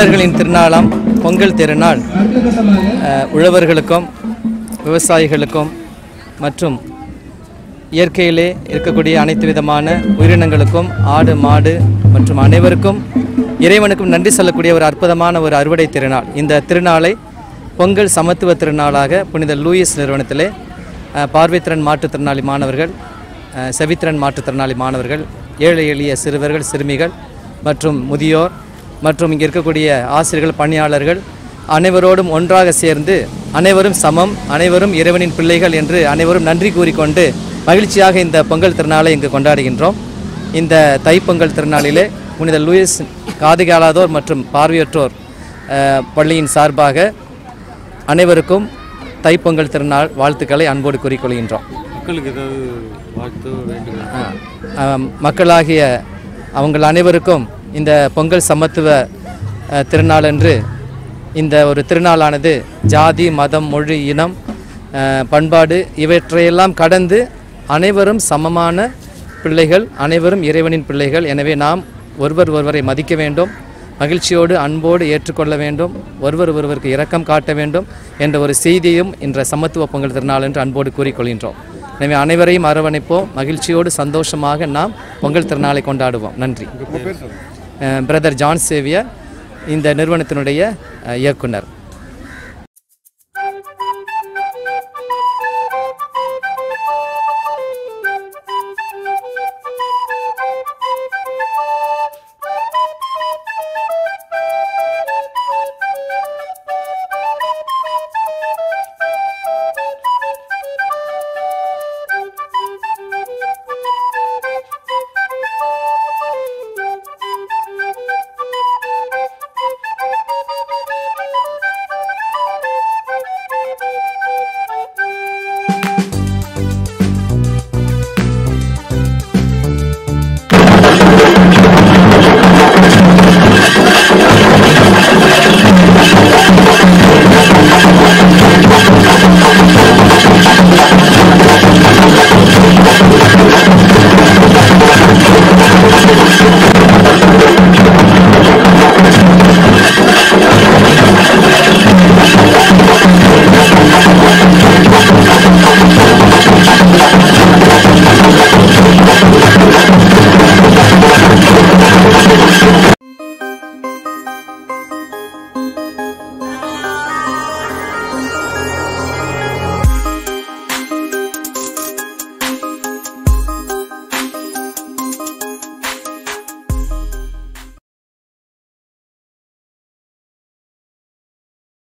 தமிழர்களின் திருநாளாம் பொங்கல் திருநாள் அஹ், உழவர்களுக்கும் விவசாயிகளுக்கும் மற்றும் இயற்கையிலே இருக்கக்கூடிய அனைத்து விதமான உயிரினங்களுக்கும் ஆடு மாடு மற்றும் அனைவருக்கும் இறைவனுக்கும் நன்றி சொல்லக்கூடிய ஒரு அற்புதமான ஒரு அறுவடை திருநாள் இந்த திருநாளை பொங்கல் சமத்துவ திருநாளாக புனித லூயிஸ் நிறுவனத்திலே அஹ், பார்வைத்திறன் மாற்றுத்திறனாளி மாணவர்கள் அஹ், செவித்திறன் மாற்றுத்திறனாளி மாணவர்கள் ஏழை எளிய சிறுவர்கள் சிறுமிகள் மற்றும் முதியோர் மற்றும் இங்கே இருக்கக்கூடிய ஆசிரியர்கள் பணியாளர்கள் அனைவரோடும் ஒன்றாக சேர்ந்து அனைவரும் சமம் அனைவரும் இறைவனின் பிள்ளைகள் என்று அனைவரும் நன்றி கூறிக்கொண்டு மகிழ்ச்சியாக இந்த பொங்கல் திருநாளை இங்கு கொண்டாடுகின்றோம் இந்த தைப்பொங்கல் திருநாளிலே புனித லூயிஸ் காது கேளாதோர் மற்றும் பார்வையற்றோர் அஹ், பள்ளியின் சார்பாக அனைவருக்கும் தைப்பொங்கல் திருநாள் வாழ்த்துக்களை அன்போடு கூறிக்கொள்கின்றோம் மக்களுக்கு ஏதாவது வாழ்த்து வேண்டும் ஆ, ஆம், மக்களாகிய அவங்கள் அனைவருக்கும் இந்த பொங்கல் சமத்துவ அ, திருநாளன்று இந்த ஒரு திருநாளானது ஜாதி மதம் மொழி இனம் அ, பண்பாடு இவற்றையெல்லாம் கடந்து அனைவரும் சமமான பிள்ளைகள் அனைவரும் இறைவனின் பிள்ளைகள் எனவே நாம் ஒருவர் ஒருவரை மதிக்க வேண்டும் மகிழ்ச்சியோடு அன்போடு ஏற்றுக்கொள்ள வேண்டும் ஒருவர் ஒருவருக்கு இரக்கம் காட்ட வேண்டும் என்ற ஒரு செய்தியும் இன்ற சமத்துவ பொங்கல் திருநாள் என்று அன்போடு கூறிக்கொள்கின்றோம் எனவே அனைவரையும் அரவணைப்போம் மகிழ்ச்சியோடு சந்தோஷமாக நாம் பொங்கல் திருநாளை கொண்டாடுவோம் நன்றி பிரதர் ஜான் சேவியர் இந்த நிறுவனத்தினுடைய அஹ், இயக்குனர்